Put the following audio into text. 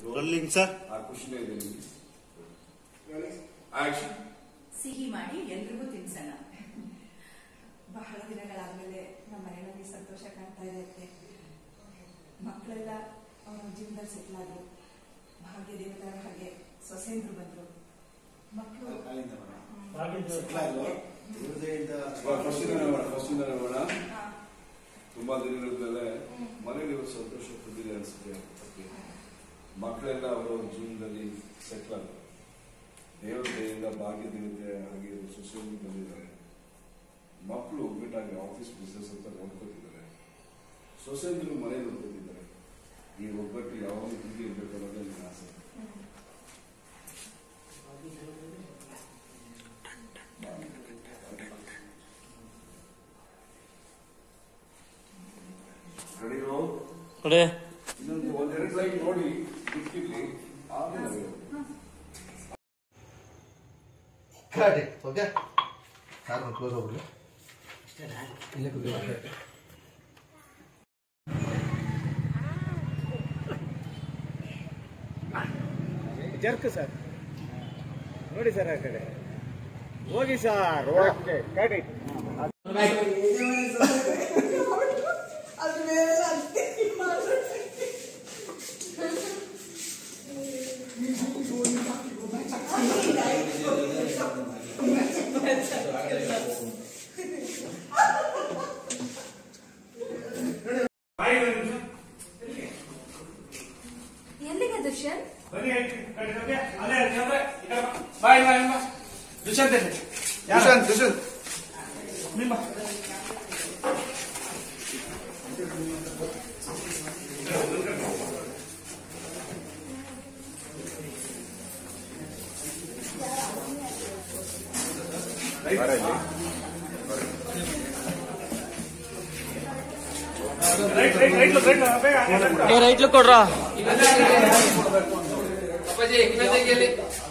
Rolling sir ಆ ಖುಷಿನೇ ಇದೆ ನಿಮ್ಗೆ ಆಕ್ಷನ್ ಸಿಹಿ ಮಾಡಿ ಎಲ್ರಿಗೂ ತಿನ್ಸೋಣ ಬಹಳ ದಿನಗಳಾದ್ಮೇಲೆ ನಮ್ಮ ಮನೆಯಲ್ಲಿ ಸಂತೋಷ ಕಾಣ್ತಾ ಇದೆ ಮಕ್ಕಳೆಲ್ಲ ಅವರ ಜೀವನದಲ್ಲಿ ಸೆಟ್ಲ್ ಆದ್ರು ಭಾಗ್ಯ ದೇವತರ ಹಾಗೆ ಸೊಸೆಂದ್ರು ಬಂದ್ರು ಮಕ್ಕಳು ಫಸ್ಟ್ ನೋಡೋಣ ಫಸ್ಟ್ ನೋಡೋಣ ತುಂಬಾ ದಿನಗಳ ಮೇಲೆ ಮನೇಲಿ ಒಂದು ಸಂತೋಷ ಬಂದಿದೆ ಅನ್ಸುತ್ತೆ ಅಪ್ಪಕ್ಕೆ. ಮಕ್ಕಳೆಲ್ಲ ಅವರ ಜೀವನದಲ್ಲಿ ಸೆಟ್ಲ್ ಆದ್ರು ದೇವರ ದಯೆಯಿಂದ ಭಾಗ್ಯ ದೇವತೆ ಹಾಗೆ ಸೊಸೈಟಿ ಬಂದಿದ್ದಾರೆ ಮಕ್ಕಳು ಒಗ್ಗಟ್ಟಾಗಿ ಆಫೀಸ್ ಬಿಸ್ನೆಸ್ ಅಂತ ನೋಡ್ಕೊತಿದ್ದಾರೆ ಸೊಸೈಟಿಗಳು ಮನೆ ನೋಡ್ಕೊತಿದ್ದಾರೆ ಈ ಒಗ್ಗಟ್ಟು ಯಾವಾಗ ಹೀಗೆ ಇರಬೇಕು ಅನ್ನೋದೇ ನನ್ನ ಆಸೆ ರೆಡಿ ರೋಲ್ ನೋಡಿ ಇನ್ನೊಂದು ಒಂದೆರಡು ಲೈನ್ ನೋಡಿ ಬಿಟ್ಟಿರ್ಲಿ ಆಮೇಲೆ ಓಕೆ ಸಾರ್ ಕ್ಲೋಸ್ ಹೋಗ್ಬಿಡ್ಲಿ ಜರ್ಕ್ ಸರ್ ನೋಡಿ ಸರ್ ಆ ಕಡೆ ಹೋಗಿ ಸರ್ ಓಕೆ ಕಡಿ ಎಲ್ಲಿಗೆ ದುಷ್ಯಂತ್ ದುಷ್ಯಂತ್ ದುಷ್ಯಂತ್ ರೈಟ್ ಕೊಡ್ರಾ ಅಪ್ಪಾಜಿ ಇನ್ನೊಂದು